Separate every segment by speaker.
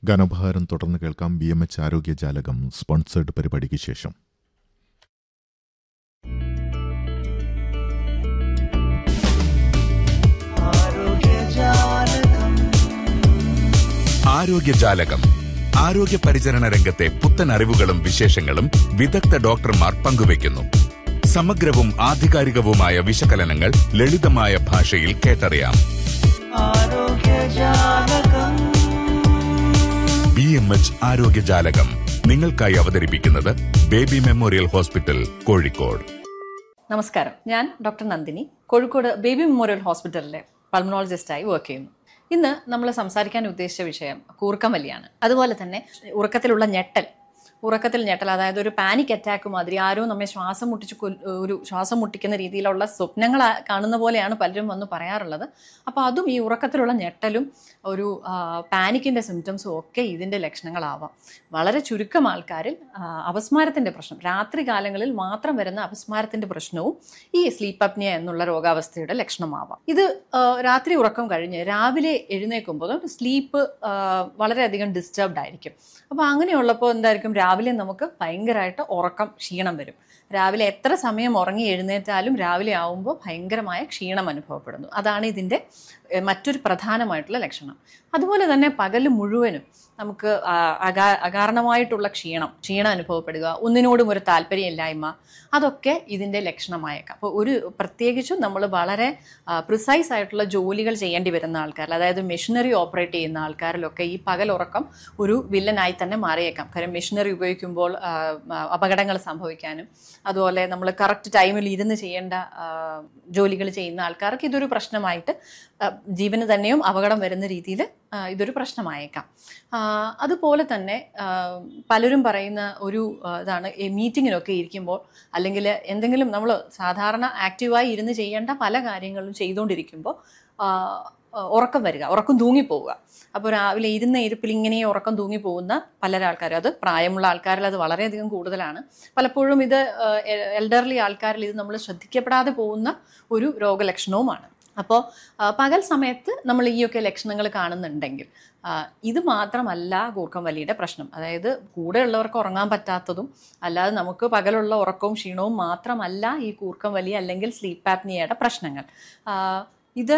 Speaker 1: ഗാനോപഹാരം തുടർന്ന് കേൾക്കാം B M H ആരോഗ്യജാലകം സ്പോൺസേഡ് പരിപാടിക്ക് ശേഷം
Speaker 2: ആരോഗ്യജാലകം ആരോഗ്യ പരിചരണ രംഗത്തെ പുത്തൻ അറിവുകളും വിശേഷങ്ങളും വിദഗ്ധ ഡോക്ടർമാർ പങ്കുവയ്ക്കുന്നു സമഗ്രവും ആധികാരികവുമായ വിശകലനങ്ങൾ ലളിതമായ ഭാഷയിൽ കേട്ടറിയാം ബി എം എച്ച് ആരോഗ്യജാലകം നിങ്ങൾക്കായി അവതരിപ്പിക്കുന്നത് ബേബി മെമ്മോറിയൽ ഹോസ്പിറ്റൽ കോഴിക്കോട്
Speaker 3: നമസ്കാരം ഞാൻ doctor Nandini Kozhikode baby memorial ഹോസ്പിറ്റലിലെ പൾമണോളജിസ്റ്റായി വർക്ക് ചെയ്യുന്നു ഇന്ന് നമ്മൾ സംസാരിക്കാൻ ഉദ്ദേശിച്ച വിഷയം കൂർക്കം വലിയാണ് അതുപോലെ തന്നെ ഉറക്കത്തിലുള്ള ഞെട്ടൽ ഉറക്കത്തിൽ ഞെട്ടൽ അതായത് ഒരു പാനിക് അറ്റാക്ക് മാതിരി ആരോ നമ്മെ ശ്വാസം മുട്ടിച്ച് കൊൽ- ഒരു ശ്വാസം മുട്ടിക്കുന്ന രീതിയിലുള്ള സ്വപ്നങ്ങൾ ആ- കാണുന്ന പോലെയാണ് പലരും വന്ന് പറയാറുള്ളത് അപ്പോൾ അതും ഈ ഉറക്കത്തിലുള്ള ഞെട്ടലും ഒരു പാനിക്കിൻ്റെ സിംറ്റംസും ഒക്കെ ഇതിൻ്റെ ലക്ഷണങ്ങളാവാം വളരെ ചുരുക്കം ആൾക്കാരിൽ ആ, അപസ്മാരത്തിൻ്റെ പ്രശ്നം രാത്രി കാലങ്ങളിൽ മാത്രം വരുന്ന അപസ്മാരത്തിൻ്റെ പ്രശ്നവും ഈ സ്ലീപ്പ് അപ്നിയ എന്നുള്ള രോഗാവസ്ഥയുടെ ലക്ഷണമാവാം ഇത് ആ, രാത്രി ഉറക്കം കഴിഞ്ഞ് രാവിലെ എഴുന്നേൽക്കുമ്പോൾ സ്ലീപ്പ് വളരെയധികം ഡിസ്റ്റർബ്ഡ് ആയിരിക്കും അപ്പോൾ അങ്ങനെയുള്ളപ്പോൾ എന്തായിരിക്കും രാവിലെ നമുക്ക് ഭയങ്കരമായിട്ട് ഉറക്കം ക്ഷീണം വരും രാവിലെ എത്ര സമയം ഉറങ്ങി എഴുന്നേറ്റാലും രാവിലെ ആവുമ്പോൾ ഭയങ്കരമായ ക്ഷീണം അനുഭവപ്പെടുന്നു അതാണ് ഇതിൻ്റെ എഹ്, മറ്റൊരു പ്രധാനമായിട്ടുള്ള ലക്ഷണം അതുപോലെ തന്നെ പകൽ മുഴുവനും നമുക്ക് ആ, അകാ അകാരണമായിട്ടുള്ള ക്ഷീണം ക്ഷീണം അനുഭവപ്പെടുക ഒന്നിനോടും ഒരു താല്പര്യമില്ലായ്മ അതൊക്കെ ഇതിൻ്റെ ലക്ഷണമായേക്കാം അപ്പോൾ ഒരു പ്രത്യേകിച്ചും നമ്മൾ വളരെ പ്രിസൈസ് ആയിട്ടുള്ള ജോലികൾ ചെയ്യേണ്ടി വരുന്ന ആൾക്കാരിൽ അതായത് മെഷീനറി ഓപ്പറേറ്റ് ചെയ്യുന്ന ആൾക്കാരിലൊക്കെ ഈ പകലുറക്കം ഒരു വില്ലനായി തന്നെ മാറിയേക്കാം കാരണം മെഷീനറി ഉപയോഗിക്കുമ്പോൾ ആ, ആ, അപകടങ്ങൾ സംഭവിക്കാനും അതുപോലെ നമ്മൾ കറക്റ്റ് ടൈമിൽ ഇരുന്ന് ചെയ്യേണ്ട ജോലികൾ ചെയ്യുന്ന ആൾക്കാർക്ക് ഇതൊരു പ്രശ്നമായിട്ട് ആ, ജീവന് തന്നെയും അപകടം വരുന്ന രീതിയിൽ ഇതൊരു പ്രശ്നമായേക്കാം ആ, അതുപോലെ തന്നെ ആ, പലരും പറയുന്ന ഒരു ആ, ഇതാണ് ഈ മീറ്റിങ്ങിനൊക്കെ ഇരിക്കുമ്പോൾ അല്ലെങ്കിൽ എന്തെങ്കിലും നമ്മൾ സാധാരണ ആക്റ്റീവായി ഇരുന്ന് ചെയ്യേണ്ട പല കാര്യങ്ങളും ചെയ്തുകൊണ്ടിരിക്കുമ്പോൾ ആ, ആ, ഉറക്കം വരിക ഉറക്കം തൂങ്ങിപ്പോവുക അപ്പോൾ രാവിലെ ഇരുന്ന ഇരിപ്പിൽ ഇങ്ങനെ ഉറക്കം തൂങ്ങി പോകുന്ന പല ആൾക്കാരും അത് പ്രായമുള്ള ആൾക്കാരിൽ അത് വളരെയധികം കൂടുതലാണ് പലപ്പോഴും ഇത് എൽഡർലി ആൾക്കാരിൽ ഇത് നമ്മൾ ശ്രദ്ധിക്കപ്പെടാതെ പോകുന്ന ഒരു രോഗലക്ഷണവുമാണ് അപ്പോൾ പകൽ സമയത്ത് നമ്മൾ ഈയൊക്കെ ലക്ഷണങ്ങൾ കാണുന്നുണ്ടെങ്കിൽ ആ, ഇത് മാത്രമല്ല കൂർക്കം വലിയുടെ പ്രശ്നം അതായത് കൂടെ ഉള്ളവർക്ക് ഉറങ്ങാൻ പറ്റാത്തതും അല്ലാതെ നമുക്ക് പകലുള്ള ഉറക്കവും ക്ഷീണവും മാത്രമല്ല ഈ കൂർക്കം വലി അല്ലെങ്കിൽ സ്ലീപ്പ് ആപ്നിയയുടെ പ്രശ്നങ്ങൾ ആ, ഇത്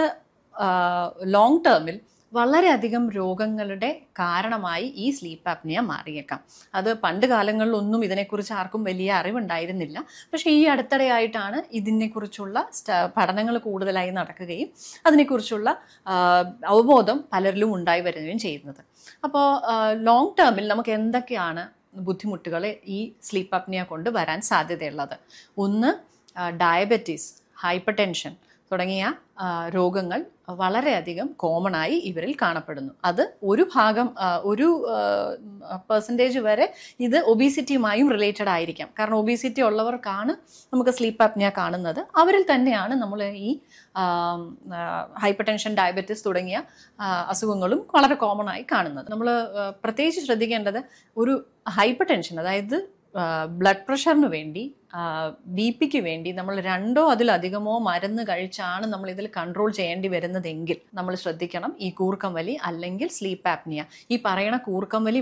Speaker 3: ലോങ് ടേമിൽ വളരെയധികം രോഗങ്ങളുടെ കാരണമായി ഈ സ്ലീപ്പ് ആപ്നിയ മാറിയേക്കാം അത് പണ്ട് കാലങ്ങളിലൊന്നും ഇതിനെക്കുറിച്ച് ആർക്കും വലിയ അറിവുണ്ടായിരുന്നില്ല പക്ഷേ ഈ അടുത്തിടെയായിട്ടാണ് ഇതിനെക്കുറിച്ചുള്ള സ്റ്റ- പഠനങ്ങൾ കൂടുതലായി നടക്കുകയും അതിനെക്കുറിച്ചുള്ള ആ, അവബോധം പലരിലും ഉണ്ടായി വരികയും ചെയ്യുന്നത് അപ്പോൾ ലോങ് ടേമിൽ നമുക്ക് എന്തൊക്കെയാണ് ബുദ്ധിമുട്ടുകൾ ഈ സ്ലീപ്പ് അപ്നിയ കൊണ്ട് വരാൻ സാധ്യതയുള്ളത് ഒന്ന് ഡയബറ്റീസ് ഹൈപ്പർ ടെൻഷൻ തുടങ്ങിയ ആ, രോഗങ്ങൾ വളരെയധികം കോമൺ ആയി ഇവരിൽ കാണപ്പെടുന്നു അത് ഒരു ഭാഗം ആ, ഒരു പെർസെൻറ്റേജ് വരെ ഇത് ഒബീസിറ്റിയുമായും റിലേറ്റഡ് ആയിരിക്കാം കാരണം ഒബീസിറ്റി ഉള്ളവർക്കാണ് നമുക്ക് സ്ലീപ്പ് അപ്നിയ കാണുന്നത് അവരിൽ തന്നെയാണ് നമ്മൾ ഈ ഹൈപ്പർ ടെൻഷൻ ഡയബറ്റിസ് തുടങ്ങിയ ആ, അസുഖങ്ങളും വളരെ കോമൺ ആയി കാണുന്നത് നമ്മൾ പ്രത്യേകിച്ച് ശ്രദ്ധിക്കേണ്ടത് ഒരു ഹൈപ്പർ ടെൻഷൻ അതായത് ബ്ലഡ് പ്രഷറിന് വേണ്ടി ബി പിക്ക് വേണ്ടി നമ്മൾ രണ്ടോ അതിലധികമോ മരുന്ന് കഴിച്ചാണ് നമ്മൾ ഇതിൽ കൺട്രോൾ ചെയ്യേണ്ടി വരുന്നതെങ്കിൽ നമ്മൾ ശ്രദ്ധിക്കണം ഈ കൂർക്കം വലി അല്ലെങ്കിൽ സ്ലീപ്പ് ആപ്നിയ ഈ പറയണ കൂർക്കം വലി